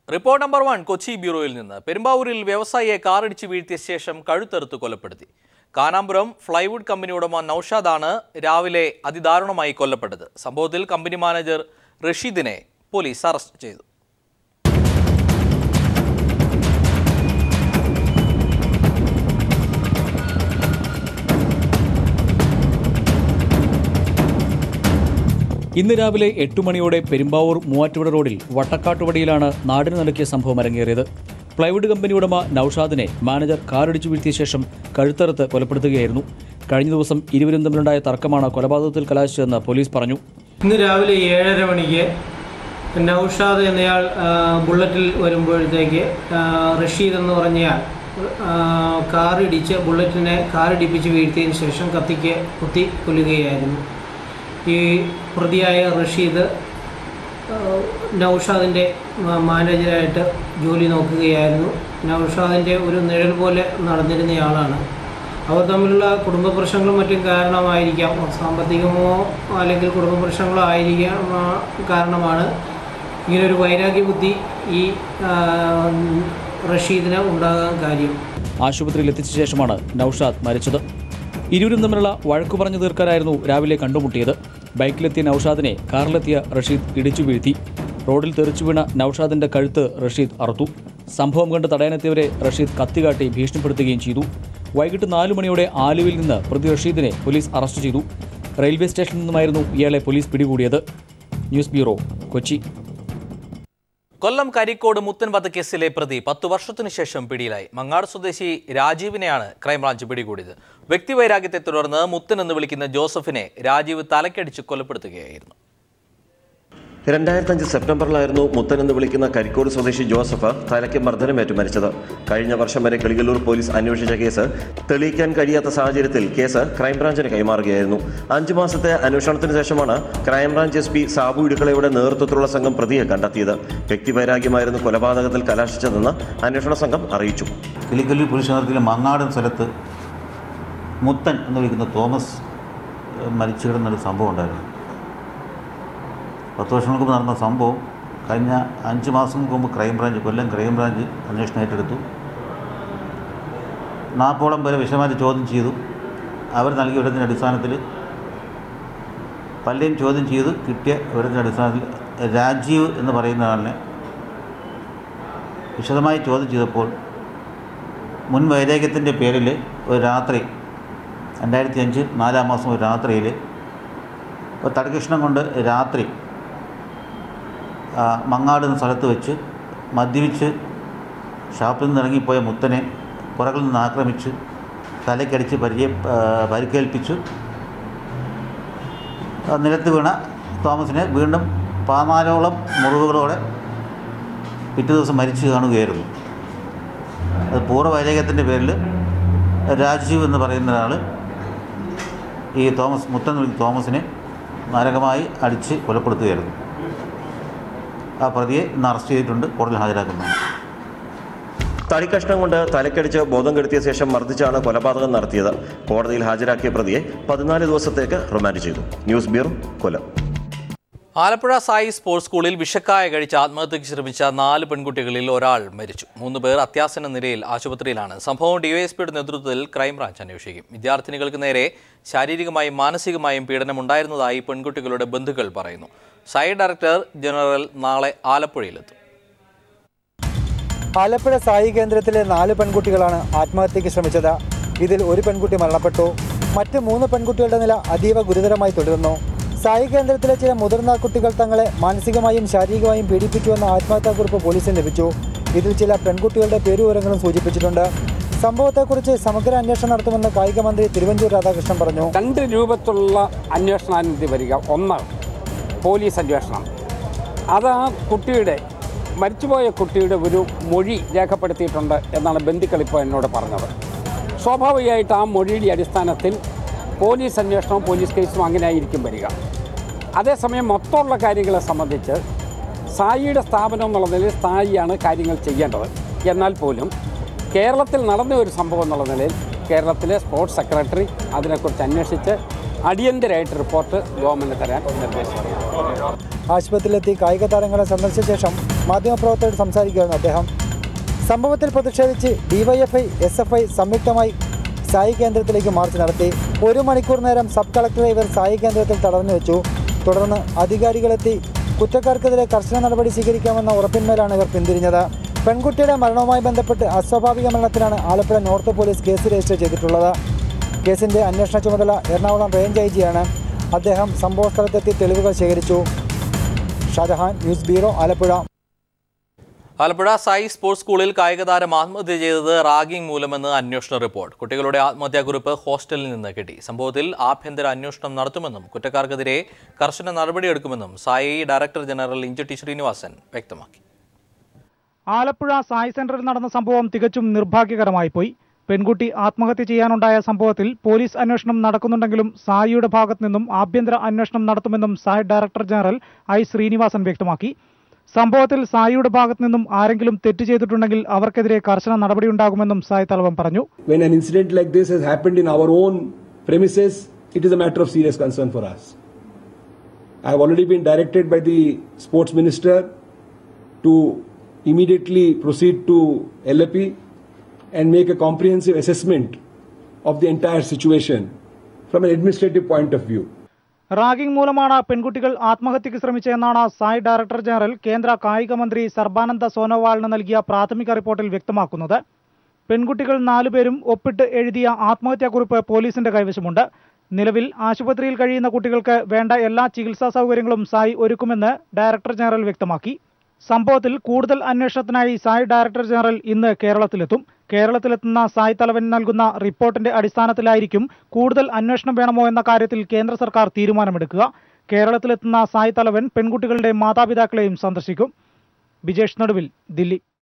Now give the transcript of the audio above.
Report number one Kochi ബ്യൂറോയിൽ നിന്ന് പെരുമ്പാവൂരിൽ വ്യവസായിയെ കാറിടിച്ച് വീഴ്ത്തിയ ശേഷം കഴുത്തെറുത്ത് കൊലപ്പെടുത്തി കാനാമ്പുരം ഫ്ലൈവുഡ് കമ്പനി ഉടമ നൌഷാദാണ് രാവിലെ അതിദാരുണമായി കൊല്ലപ്പെട്ടത് സംഭവത്തിൽ കമ്പനി മാനേജർ റഷീദിനെ പോലീസ് അറസ്റ്റ് ചെയ്തു ഇന്ന് രാവിലെ എട്ടു മണിയോടെ പെരുമ്പാവൂർ മൂവാറ്റുപുഴ റോഡിൽ വട്ടക്കാട്ടുപടിയിലാണ് നാടിന് നൽകിയ സംഭവം അരങ്ങേറിയത് പ്ലൈവുഡ് കമ്പനി ഉടമ നൌഷാദിനെ മാനേജർ കാറിടിച്ചു വീഴ്ത്തിയ ശേഷം കഴുത്തറുത്ത് കൊലപ്പെടുത്തുകയായിരുന്നു കഴിഞ്ഞ ദിവസം ഇരുവരും തമ്മിലുണ്ടായ തർക്കമാണ് കൊലപാതകത്തിൽ കലാശിച്ചതെന്ന് പോലീസ് പറഞ്ഞു ഇന്ന് രാവിലെ ഏഴര മണിക്ക് നൌഷാദ് എന്നയാൾ ആ, ബുള്ളറ്റിൽ വരുമ്പോഴത്തേക്ക് ആ, റഷീദ് എന്ന് പറഞ്ഞയാൾ ആ, കാറിടിച്ച് ബുള്ളറ്റിനെ കാറിടിപ്പിച്ച് വീഴ്ത്തിയതിന് ശേഷം കത്തിക്ക് കുത്തി കൊല്ലുകയായിരുന്നു ഈ പ്രതിയായ റഷീദ് ആ, നൗഷാദിൻ്റെ മാ- മാനേജരായിട്ട് ജോലി നോക്കുകയായിരുന്നു നൗഷാദിൻ്റെ ഒരു നിഴൽ പോലെ നടന്നിരുന്നയാളാണ് അവർ തമ്മിലുള്ള കുടുംബ പ്രശ്നങ്ങളും മറ്റും കാരണമായിരിക്കാം സാമ്പത്തികമോ അല്ലെങ്കിൽ കുടുംബ പ്രശ്നങ്ങളോ ആയിരിക്കാം ആ, കാരണമാണ് ഇങ്ങനൊരു വൈരാഗ്യ ബുദ്ധി ഈ ആ, റഷീദിന് ഉണ്ടാകാൻ കാര്യം ആശുപത്രിയിൽ എത്തിച്ച ശേഷമാണ് നൌഷാദ് മരിച്ചത് ഇരുവരും തമ്മിലുള്ള വഴക്കു പറഞ്ഞു തീർക്കാനായിരുന്നു രാവിലെ കണ്ടുമുട്ടിയത് ബൈക്കിലെത്തിയ നൌഷാദിനെ കാറിലെത്തിയ റഷീദ് ഇടിച്ചു വീഴ്ത്തി റോഡിൽ തെറിച്ചു വീണ നൌഷാദിന്റെ കഴുത്ത് റഷീദ് അറുത്തു സംഭവം കണ്ട് തടയാനെത്തിയവരെ റഷീദ് കത്തികാട്ടി ഭീഷണിപ്പെടുത്തുകയും ചെയ്തു വൈകിട്ട് നാലു മണിയോടെ ആലുവിൽ നിന്ന് പ്രതി റഷീദിനെ പോലീസ് അറസ്റ്റ് ചെയ്തു റെയിൽവേ സ്റ്റേഷനിൽ നിന്നുമായിരുന്നു ഇയാളെ പോലീസ് പിടികൂടിയത് ന്യൂസ് ബ്യൂറോ കൊച്ചി കൊല്ലം കരിക്കോട് മുത്തൻ വധക്കേസിലെ പ്രതി പത്തു വർഷത്തിനു ശേഷം പിടിയിലായി മങ്ങാട് സ്വദേശി രാജീവിനെയാണ് ക്രൈംബ്രാഞ്ച് പിടികൂടിയത് വ്യക്തിവൈരാഗ്യത്തെ തുടർന്ന് മുത്തൻ എന്ന് വിളിക്കുന്ന ജോസഫിനെ രാജീവ് തലക്കടിച്ച് കൊലപ്പെടുത്തുകയായിരുന്നു രണ്ടായിരത്തഞ്ച് സെപ്റ്റംബറിലായിരുന്നു മുത്തൻ എന്ന് വിളിക്കുന്ന കരിക്കോട് സ്വദേശി ജോസഫ് തലയ്ക്ക് മർദ്ദനമേറ്റു മരിച്ചത് കഴിഞ്ഞ വർഷം വരെ കിളികല്ലൂർ പോലീസ് അന്വേഷിച്ച കേസ് തെളിയിക്കാൻ കഴിയാത്ത സാഹചര്യത്തിൽ കേസ് ക്രൈംബ്രാഞ്ചിന് കൈമാറുകയായിരുന്നു അഞ്ചു മാസത്തെ അന്വേഷണത്തിന് ശേഷമാണ് ക്രൈംബ്രാഞ്ച് എസ് പി സാബു ഇടുക്കളയുടെ നേതൃത്വത്തിലുള്ള സംഘം പ്രതിയെ കണ്ടെത്തിയത് വ്യക്തിവൈരാഗ്യമായിരുന്നു കൊലപാതകത്തിൽ കലാശിച്ചതെന്ന് അന്വേഷണ സംഘം അറിയിച്ചു കിളിക്കല്ലൂർ പോലീസ് നഗരത്തിലെ മങ്ങാടൻ സ്ഥലത്ത് മുത്തൻ എന്ന് വിളിക്കുന്ന തോമസ് ഏഹ്, മരിച്ചു കിടന്നൊരു സംഭവം ഉണ്ടായിരുന്നു പത്ത് വർഷങ്ങൾക്ക് മുമ്പ് നടന്ന സംഭവം കഴിഞ്ഞ അഞ്ച് മാസങ്ങൾക്ക് മുമ്പ് ക്രൈംബ്രാഞ്ച് കൊല്ലം ക്രൈംബ്രാഞ്ച് അന്വേഷണം ഏറ്റെടുത്തു നാപ്പോളം വരെ വിശദമായിട്ട് ചോദ്യം ചെയ്തു അവർ നൽകിയ വിവരത്തിൻ്റെ അടിസ്ഥാനത്തിൽ പലരെയും ചോദ്യം ചെയ്ത് കിട്ടിയ വിവരത്തിൻ്റെ അടിസ്ഥാനത്തിൽ രാജീവ് എന്ന് പറയുന്ന ആളിനെ വിശദമായി ചോദ്യം ചെയ്തപ്പോൾ മുൻ വൈരാഗ്യത്തിൻ്റെ പേരിൽ ഒരു രാത്രി രണ്ടായിരത്തി അഞ്ച് നാലാം മാസം ഒരു രാത്രിയിൽ ഒരു തടകൃഷ്ണം കൊണ്ട് രാത്രി ആ, മങ്ങാട് എന്ന സ്ഥലത്ത് വെച്ച് മദ്യപിച്ച് ഷാപ്പിൽ നിന്ന് ഇറങ്ങിപ്പോയ മുത്തനെ പുറകിൽ നിന്ന് ആക്രമിച്ച് തലക്കടിച്ച് പരിചയ ആ, പരിക്കേൽപ്പിച്ചു ആ, നിലത്ത് വീണ തോമസിനെ വീണ്ടും പതിനാലോളം മുറിവുകളോടെ പിറ്റേ ദിവസം മരിച്ചു കാണുകയായിരുന്നു അത് പൂർവ്വ വൈരാഗ്യത്തിൻ്റെ പേരിൽ രാജീവ് എന്ന് പറയുന്ന ഒരാൾ ഈ തോമസ് മുത്തൻ എന്ന് വിളിക്കുന്ന തോമസിനെ നരകമായി അടിച്ച് കൊലപ്പെടുത്തുകയായിരുന്നു ആ പ്രതിയെ ഇന്ന് അറസ്റ്റ് ചെയ്തിട്ടുണ്ട് കോടതിയിൽ ഹാജരാക്കുന്നതാണ് തടിക്കഷ്ണം കൊണ്ട് തലക്കടിച്ച് ബോധം കെടുത്തിയ ശേഷം മർദ്ദിച്ചാണ് കൊലപാതകം നടത്തിയത് കോടതിയിൽ ഹാജരാക്കിയ പ്രതിയെ പതിനാല് ദിവസത്തേക്ക് റിമാൻഡ് ചെയ്തു news bureau Kollam Alappuzha SAI sports സ്കൂളിൽ വിഷക്കായ കഴിച്ച് ആത്മഹത്യയ്ക്ക് ശ്രമിച്ച നാല് പെൺകുട്ടികളിൽ ഒരാൾ മരിച്ചു മൂന്ന് പേർ അത്യാസന്ന നിലയിൽ ആശുപത്രിയിലാണ് സംഭവം ഡിവൈഎസ്പിയുടെ നേതൃത്വത്തിൽ ക്രൈംബ്രാഞ്ച് അന്വേഷിക്കും വിദ്യാർത്ഥിനികൾക്ക് നേരെ ശാരീരികമായും മാനസികമായും പീഡനമുണ്ടായിരുന്നതായി പെൺകുട്ടികളുടെ ബന്ധുക്കൾ പറയുന്നു സായി ഡയറക്ടർ ജനറൽ നാളെ ആലപ്പുഴയിലെത്തും ആലപ്പുഴ സായി കേന്ദ്രത്തിലെ നാല് പെൺകുട്ടികളാണ് ആത്മഹത്യയ്ക്ക് ശ്രമിച്ചത് ഇതിൽ ഒരു പെൺകുട്ടി മരണപ്പെട്ടു മറ്റ് മൂന്ന് പെൺകുട്ടികളുടെ നില അതീവ ഗുരുതരമായി തുടരുന്നു സായി കേന്ദ്രത്തിലെ ചില മുതിർന്ന കുട്ടികൾ തങ്ങളെ മാനസികമായും ശാരീരികമായും പീഡിപ്പിച്ചുവെന്ന ആത്മഹത്യാക്കുറിപ്പ് പോലീസിന് ലഭിച്ചു ഇതിൽ ചില പെൺകുട്ടികളുടെ പേരുവിവരങ്ങളും സൂചിപ്പിച്ചിട്ടുണ്ട് സംഭവത്തെക്കുറിച്ച് സമഗ്ര അന്വേഷണം നടത്തുമെന്ന് കായിക മന്ത്രി തിരുവഞ്ചൂർ രാധാകൃഷ്ണൻ പറഞ്ഞു രണ്ട് രൂപത്തിലുള്ള അന്വേഷണാനുമതി വരിക ഒന്ന് പോലീസ് അന്വേഷണം അത് ആ കുട്ടിയുടെ മരിച്ചുപോയ കുട്ടിയുടെ ഒരു മൊഴി രേഖപ്പെടുത്തിയിട്ടുണ്ട് എന്നാണ് ബന്ധുക്കൾ ഇപ്പോൾ എന്നോട് പറഞ്ഞത് സ്വാഭാവികമായിട്ട് ആ മൊഴിയുടെ അടിസ്ഥാനത്തിൽ പോലീസ് അന്വേഷണവും പോലീസ് കേസും അങ്ങനെ ആയിരിക്കും വരിക അതേസമയം മൊത്തമുള്ള കാര്യങ്ങളെ സംബന്ധിച്ച് സായിയുടെ സ്ഥാപനം എന്നുള്ള നിലയിൽ സായിയാണ് കാര്യങ്ങൾ ചെയ്യേണ്ടത് എന്നാൽ പോലും കേരളത്തിൽ നടന്ന ഒരു സംഭവം എന്നുള്ള നിലയിൽ കേരളത്തിലെ സ്പോർട്സ് സെക്രട്ടറി അതിനെക്കുറിച്ച് അന്വേഷിച്ച് അടിയന്തരമായിട്ട് റിപ്പോർട്ട് ഗവൺമെൻറ് തരാൻ നിർദ്ദേശിച്ചു ആശുപത്രിയിലെത്തി കായിക താരങ്ങളെ സന്ദർശിച്ച ശേഷം മാധ്യമപ്രവർത്തകരോട് സംസാരിക്കുകയായിരുന്നു അദ്ദേഹം സംഭവത്തിൽ പ്രതിഷേധിച്ച് ഡിവൈഎഫ്ഐ എസ് എഫ് ഐ സംയുക്തമായി സായി കേന്ദ്രത്തിലേക്ക് മാർച്ച് നടത്തി ഒരു മണിക്കൂർ നേരം സബ് കളക്ടറെ ഇവർ സായി കേന്ദ്രത്തിൽ തടഞ്ഞു വെച്ചു തുടർന്ന് അധികാരികളെത്തി കുറ്റക്കാർക്കെതിരെ കർശന നടപടി സ്വീകരിക്കാമെന്ന ഉറപ്പിന്മേലാണ് ഇവർ പിന്തിരിഞ്ഞത് പെൺകുട്ടിയുടെ മരണവുമായി ബന്ധപ്പെട്ട് അസ്വാഭാവിക മരണത്തിനാണ് Alappuzha north police case register ചെയ്തിട്ടുള്ളത് കേസിന്റെ അന്വേഷണ ചുമതല എറണാകുളം റേഞ്ച് ഐ ജിയാണ് അദ്ദേഹം സംഭവസ്ഥലത്തെത്തി തെളിവുകൾ ശേഖരിച്ചു Shajahan news bureau Alappuzha Alappuzha SAI sports സ്കൂളിൽ കായിക താരം ആത്മഹത്യ ചെയ്തത് റാഗിംഗ് മൂലമെന്ന് അന്വേഷണ റിപ്പോർട്ട് കുട്ടികളുടെ ആത്മഹത്യാക്കുറിപ്പ് ഹോസ്റ്റലിൽ നിന്ന് കിട്ടി സംഭവത്തിൽ ആഭ്യന്തര അന്വേഷണം നടത്തുമെന്നും കുറ്റക്കാർക്കെതിരെ കർശന നടപടിയെടുക്കുമെന്നും സായി ഡയറക്ടർ ജനറൽ ഇഞ്ചട്ടി ശ്രീനിവാസൻ വ്യക്തമാക്കി ആലപ്പുഴ സായി സെന്ററിൽ നടന്ന സംഭവം തികച്ചും നിർഭാഗ്യകരമായി പോയി പെൺകുട്ടി ആത്മഹത്യ ചെയ്യാനുണ്ടായ സംഭവത്തിൽ പോലീസ് അന്വേഷണം നടക്കുന്നുണ്ടെങ്കിലും സായിയുടെ ഭാഗത്തു നിന്നും ആഭ്യന്തര അന്വേഷണം നടത്തുമെന്നും SAI director general I Srinivasan വ്യക്തമാക്കി സംഭവത്തിൽ സായിയുടെ ഭാഗത്തു നിന്നും ആരെങ്കിലും തെറ്റ് ചെയ്തിട്ടുണ്ടെങ്കിൽ അവർക്കെതിരെ കർശന നടപടിയുണ്ടാകുമെന്നും സായി തലവൻ പറഞ്ഞു when an incident like this has happened in our own premises, it is a matter of serious concern for us. I have already been directed by the sports minister to immediately proceed to LAP and make a comprehensive assessment of the entire situation from an administrative point of view. Ragging മൂലമാണ് പെൺകുട്ടികൾ ആത്മഹത്യക്ക് ശ്രമിച്ചതെന്നാണ് Sai director general കേന്ദ്ര കായിക മന്ത്രി സർബാനന്ദ സോനോവാളിന് നൽകിയ പ്രാഥമിക റിപ്പോർട്ടിൽ വ്യക്തമാക്കുന്നത് പെൺകുട്ടികൾ നാലുപേരും ഒപ്പിട്ട് എഴുതിയ ആത്മഹത്യാക്കുറിപ്പ് പോലീസിന്റെ കൈവശമുണ്ട് നിലവിൽ ആശുപത്രിയിൽ കഴിയുന്ന കുട്ടികൾക്ക് വേണ്ട എല്ലാ ചികിത്സാ സൗകര്യങ്ങളും സായി ഒരുക്കുമെന്ന് ഡയറക്ടർ ജനറൽ വ്യക്തമാക്കി സംഭവത്തിൽ കൂടുതൽ അന്വേഷണത്തിനായി സായ് ഡയറക്ടർ ജനറൽ ഇന്ന് കേരളത്തിലെത്തും കേരളത്തിലെത്തുന്ന സായ് തലവൻ നൽകുന്ന റിപ്പോർട്ടിന്റെ അടിസ്ഥാനത്തിലായിരിക്കും കൂടുതൽ അന്വേഷണം വേണമോ എന്ന കാര്യത്തിൽ കേന്ദ്ര സർക്കാർ തീരുമാനമെടുക്കുക കേരളത്തിലെത്തുന്ന സായ് തലവൻ പെൺകുട്ടികളുടെ മാതാപിതാക്കളെയും സന്ദർശിക്കും ബിജേഷ് നടുവിൽ ദില്ലി